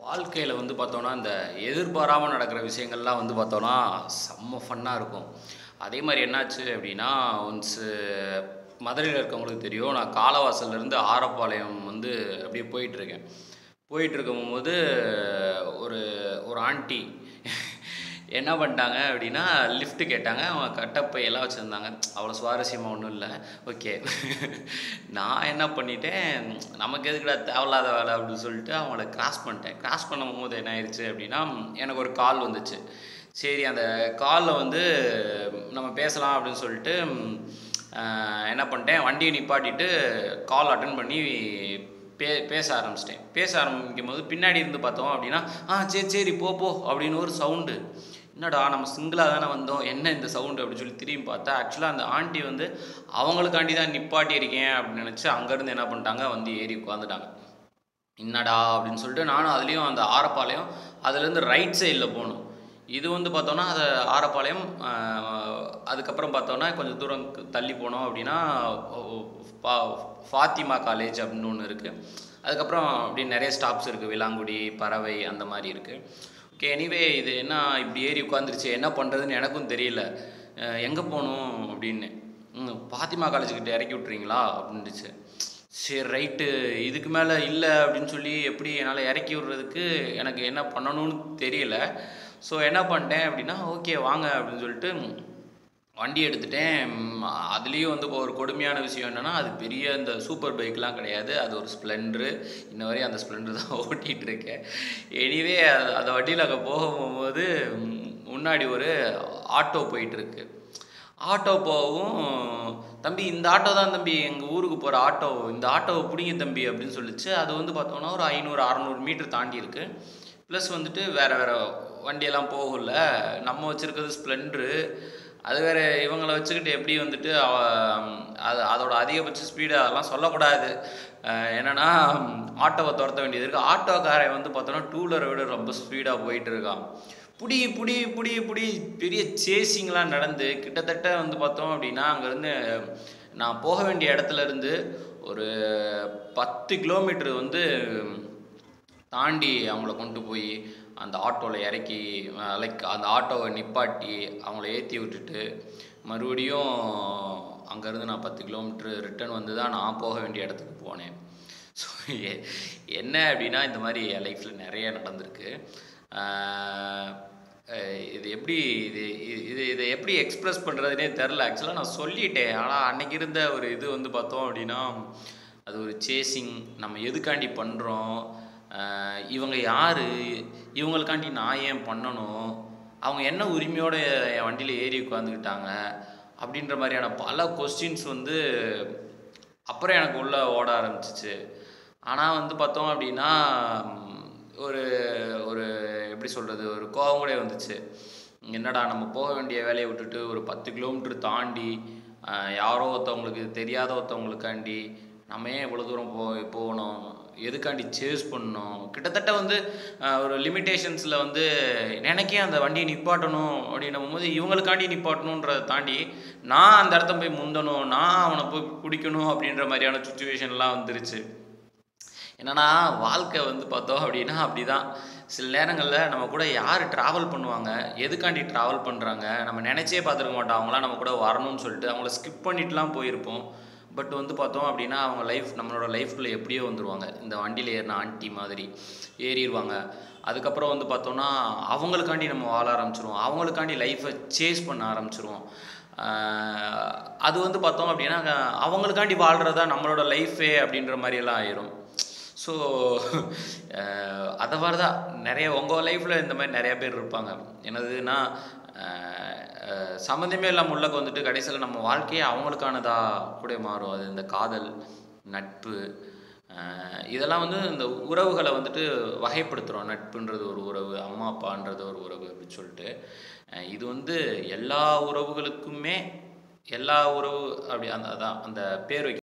வாழ்க்கையில் வந்து பார்த்தோன்னா இந்த எதிர்பாராமல் நடக்கிற விஷயங்கள்லாம் வந்து பார்த்தோன்னா செம்ம ஃபன்னாக இருக்கும் அதே மாதிரி என்னாச்சு அப்படின்னா ஒன்ஸு மதுரையில் இருக்கவங்களுக்கு தெரியும் நான் காலவாசல்லேருந்து ஆரப்பாளையம் வந்து அப்படியே போயிட்டுருக்கேன் போயிட்டு இருக்கும்போது ஒரு ஒரு ஆண்டி என்ன பண்ணிட்டாங்க அப்படின்னா லிஃப்ட் கேட்டாங்க அவங்க கட்டப்பை எல்லாம் வச்சுருந்தாங்க அவ்வளோ சுவாரஸ்யமாக ஒன்றும் இல்லை ஓகே நான் என்ன பண்ணிட்டேன் நமக்கு எதுக்குடா தேவையில்லாத வேலை அப்படின்னு சொல்லிட்டு அவங்கள கிராஸ் பண்ணிட்டேன் கிராஸ் பண்ணும்போது என்ன ஆயிடுச்சு அப்படின்னா எனக்கு ஒரு கால் வந்துச்சு சரி அந்த காலில் வந்து நம்ம பேசலாம் அப்படின்னு சொல்லிட்டு ஆஹ், என்ன பண்ணிட்டேன் வண்டியை நிப்பாட்டிட்டு கால் அட்டன் பண்ணி பே பேச ஆரம்பிச்சிட்டேன் பேச ஆரம்பிக்கும் போது பின்னாடி இருந்து பார்த்தோம் அப்படின்னா ஆ சரி சரி போ போ அப்படின்னு ஒரு சவுண்டு என்னடா நம்ம சிங்கிளாக தானே வந்தோம் என்ன இந்த சவுண்டு அப்படின்னு சொல்லி திரும்பி பார்த்தா ஆக்சுவலாக அந்த ஆண்டி வந்து அவங்களுக்காண்டி தான் நிப்பாட்டி இருக்கேன் அப்படின்னு நினச்சி அங்கேருந்து என்ன பண்ணிட்டாங்க வந்து ஏறி உட்காந்துட்டாங்க என்னடா அப்படின்னு சொல்லிட்டு நானும் அதுலேயும் அந்த ஆரப்பாளையம் அதுலேருந்து ரைட் சைடில் போகணும் இது வந்து பார்த்தோன்னா அது ஆரப்பாளையம் ஆஹ், அதுக்கப்புறம் பார்த்தோன்னா கொஞ்சம் தூரம் க- தள்ளி போனோம் அப்படின்னா ஓ- ஃபா- ஃபாத்திமா காலேஜ் அப்படின்னு ஒன்று இருக்குது அதுக்கப்புறம் அப்படி நிறைய ஸ்டாப்ஸ் இருக்குது விலாங்குடி பறவை அந்த மாதிரி இருக்குது ஓகே எனிவே இது என்ன இப்படி ஏறி உட்காந்துருச்சு என்ன பண்ணுறதுன்னு எனக்கும் தெரியல எங்கே போகணும் அப்படின்னு ம், ஃபாத்திமா காலேஜ் கிட்ட இறக்கி விட்றீங்களா அப்படின்னுச்சு சரி ரைட்டு இதுக்கு மேலே இல்லை அப்படின்னு சொல்லி எப்படி என்னால் இறக்கி விடுறதுக்கு எனக்கு என்ன பண்ணணும்னு தெரியல ஸோ என்ன பண்ணிட்டேன் அப்படின்னா ஓகே வாங்க அப்படின்னு சொல்லிட்டு வண்டி எடுத்துட்டேன் அதுலேயும் வந்து இப்போ ஒரு கொடுமையான விஷயம் என்னென்னா அது பெரிய இந்த சூப்பர் பைக்லாம் கிடையாது அது ஒரு ஸ்ப்ளெண்ட்ரு இன்ன வரையும் அந்த ஸ்ப்ளெண்டர் தான் ஓட்டிகிட்டு இருக்கேன் எனிவே அந்த வண்டியில் அங்கே போகும்போது ம், முன்னாடி ஒரு ஆட்டோ போயிட்டுருக்கு ஆட்டோ போகவும் தம்பி இந்த ஆட்டோ தான் தம்பி எங்கள் ஊருக்கு போகிற ஆட்டோ இந்த ஆட்டோவை பிடிங்க தம்பி அப்படின்னு சொல்லிச்சு அது வந்து பார்த்தோன்னா ஒரு ஐநூறு அறநூறு மீட்டர் தாண்டி இருக்கு ப்ளஸ் வந்துட்டு வேறு வேறு வண்டியெல்லாம் போகல நம்ம வச்சுருக்கிறது ஸ்ப்ளெண்ட்ரு அது வேறு இவங்களை வச்சுக்கிட்டு எப்படி வந்துட்டு அவ- அது அதோட அதிகபட்ச ஸ்பீடு அதெல்லாம் சொல்லக்கூடாது அஹ் என்னன்னா ஆட்டோவை துரத்த வேண்டியது இருக்குது ஆட்டோக்காரன் வந்து பார்த்தோன்னா டூ வீலரை விட ரொம்ப ஸ்பீடாக போயிட்டு இருக்கான் புடி புடி புடி புடி பெரிய சேசிங்லாம் நடந்து கிட்டத்தட்ட வந்து பார்த்தோம் அப்படின்னா அங்கேருந்து நான் போக வேண்டிய இடத்துல இருந்து ஒரு பத்து கிலோமீட்டர் வந்து தாண்டி அவங்கள கொண்டு போய் அந்த ஆட்டோவில் இறக்கி லைக் அந்த ஆட்டோவை நிப்பாட்டி அவங்கள ஏற்றி விட்டுட்டு மறுபடியும் அங்கேருந்து நான் பத்து கிலோமீட்ரு ரிட்டர்ன் வந்து தான் நான் போக வேண்டிய இடத்துக்கு போனேன் ஸோ என்ன அப்படின்னா இந்த மாதிரி என் லைஃப்பில் நிறைய நடந்திருக்கு ஆஹ் அஹ் இது எப்படி இது இது- இது இதை எப்படி எக்ஸ்ப்ரெஸ் பண்ணுறதுனே தெரில ஆக்சுவலாக நான் சொல்லிட்டேன் ஆனால் அன்னைக்கு இருந்த ஒரு இது வந்து பார்த்தோம் அப்படின்னா அது ஒரு சேசிங் நம்ம எதுக்காண்டி பண்ணுறோம் இவங்க யார் இவங்களுக்காண்டி நான் ஏன் பண்ணணும் அவங்க என்ன உரிமையோட என் வண்டியில் ஏறி உட்காந்துக்கிட்டாங்க அப்படின்ற மாதிரியான பல கொஸ்டின்ஸ் வந்து அப்புறம் எனக்கு உள்ளே ஓட ஆரம்பிச்சிச்சு ஆனால் வந்து பார்த்தோம் அப்படின்னா ம், ஒரு ஒரு எப்படி சொல்கிறது ஒரு கோவம் கூட வந்துச்சு என்னடா நம்ம போக வேண்டிய வேலையை விட்டுட்டு ஒரு பத்து கிலோமீட்டர் தாண்டி ஆஹ், யாரோ ஒருத்தவங்களுக்கு தெரியாத ஒருத்தவங்களுக்காண்டி நம்ம ஏன் இவ்வளோ தூரம் போ போகணும் எதுக்காண்டி சேஸ் பண்ணணும் கிட்டத்தட்ட வந்து ஆஹ், ஒரு லிமிட்டேஷன்ஸில் வந்து எனக்கே அந்த வண்டியை நிப்பாட்டணும் அப்படின்னும் போது இவங்களுக்காண்டி நிப்பாட்டணுன்றதை தாண்டி நான் அந்த இடத்த போய் முந்தணும் நான் அவனை போய் பிடிக்கணும் அப்படின்ற மாதிரியான சுச்சுவேஷன்லாம் வந்துருச்சு என்னன்னா வாழ்க்கை வந்து பார்த்தோம் அப்படின்னா அப்படிதான் சில நேரங்களில் நம்ம கூட யார் ட்ராவல் பண்ணுவாங்க எதுக்காண்டி ட்ராவல் பண்ணுறாங்க நம்ம நினச்சே பார்த்துருக்க மாட்டோம் அவங்களாம் நம்ம கூட வரணும்னு சொல்லிட்டு அவங்கள ஸ்கிப் பண்ணிட்டுலாம் போயிருப்போம் பட் வந்து பார்த்தோம் அப்படின்னா அவங்க லைஃப் நம்மளோட லைஃப்குள்ளே எப்படியோ வந்துருவாங்க இந்த வண்டியில் ஏறின ஆண்டி மாதிரி ஏறிடுவாங்க அதுக்கப்புறம் வந்து பார்த்தோம்னா அவங்களுக்காண்டி நம்ம வாழ ஆரம்பிச்சிருவோம் அவங்களுக்காண்டி லைஃப்பை சேஸ் பண்ண ஆரம்பிச்சிருவோம் ஆஹ் அது வந்து பார்த்தோம் அப்படின்னா அவங்களுக்காண்டி வாழ்கிறதா நம்மளோட லைஃபே அப்படின்ற மாதிரியெல்லாம் ஆயிரும் ஸோ அதை மாதிரி தான் நிறைய உங்கள் லைஃப்பில் இந்த மாதிரி நிறைய பேர் இருப்பாங்க என்னதுன்னா அஹ், அஹ், சம்மந்தமே இல்லாமல் உள்ளக்கு வந்துட்டு கடைசியில் நம்ம வாழ்க்கையே அவங்களுக்கானதா கூட மாறும் அது இந்த காதல் நட்பு அஹ், இதெல்லாம் வந்து இந்த உறவுகளை வந்துட்டு வகைப்படுத்துகிறோம் நட்புன்றது ஒரு உறவு அம்மா அப்பான்றது ஒரு உறவு அப்படின்னு சொல்லிட்டு அஹ், இது வந்து எல்லா உறவுகளுக்குமே எல்லா உறவு அப்படி அந்த அதான் அந்த பேர் வைக்க